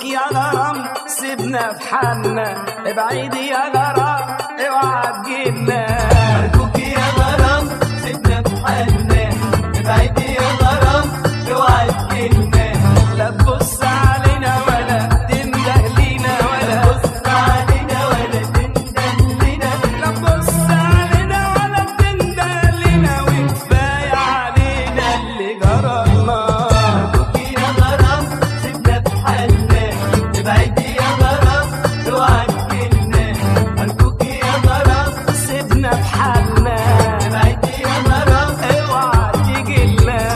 أرجوك يا غرام سيبنا في حالنا ابعد يا غرام اوعى تجينا أرجوك يا غرام سيبنا في حالنا ابعد يا غرام اوعى تجينا لا تبص علينا ولا تنده لينا ولا بص علينا ولا تندم لنا لا تبص علينا ولا تنده لينا وكفاية علينا اللي جرالنا أرجوك يا غرام سيبنا في حالنا ابعد يا غرام اوعى تجينا أرجوك يا غرام سيبنا في حالنا ابعد يا غرام اوعى تجينا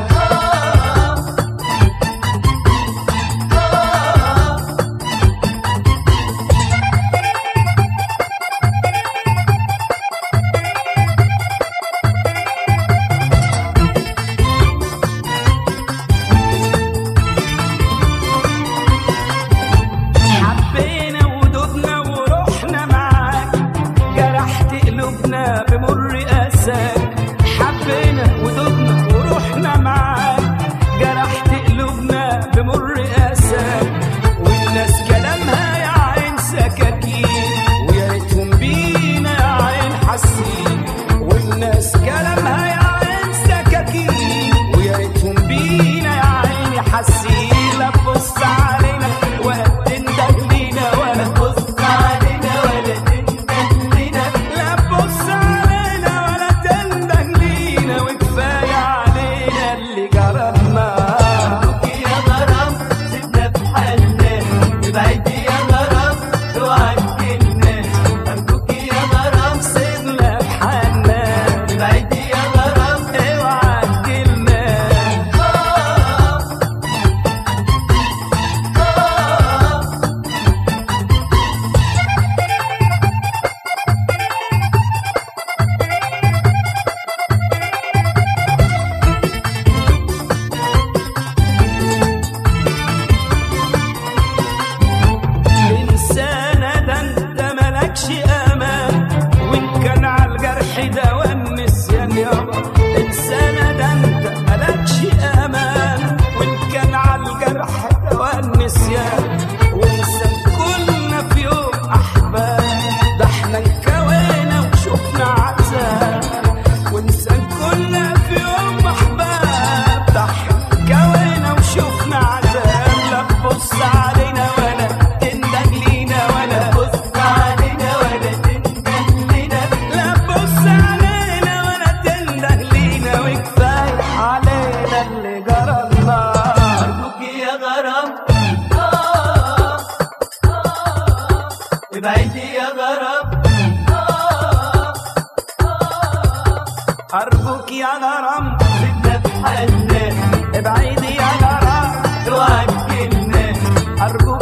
حبينا ودودنا ورحنا معاك جرحت قلوبنا بمر أساك حبينا ودودنا ورحنا معاك جرحت قلوبنا بمر أساك والناس كلامها يا عين سكاكين ويا ريتهم بينا يا عين حاسين والناس كلامها يا عين سكاكين ويا ريتهم بينا يا عيني حاسين لا تبص علينا ولا تنده لينا ولا بص علينا ولا تندم لنا لا تبص علينا ولا تنده لينا وكفايه علينا اللي جرالنا أرجوك يا غرام سيبنا في حالنا ابعد يا غرام اوعى تجينا أرجوك يا غرام سيبنا في حالنا ابعد يا غرام اوعى تجيلنا إنسانة ده أنت ملكش أمان وإن كان على الجرح دواء النسيان يابا إنسانة ده أنت ملكش أمان وإن كان على الجرح دواء النسيان وإنسان كلنا في يوم أحباب ده إحنا انكوينا وشفنا عذاب وإنسان كلنا في يوم أحباب ده إحنا انكوينا وشفنا عذاب لا تبص علينا ولا تندم لينا ولا بص علينا ولا تندم لنا لا تبص علينا ولا تنده لينا وكفايه علينا اللي جرالنا أرجوك يا غرام آه، آه، ابعد يا غرام آه، ارجوك يا غرام سيبنا في حالنا ابعد يا غرام اوعى تجينا ارجوك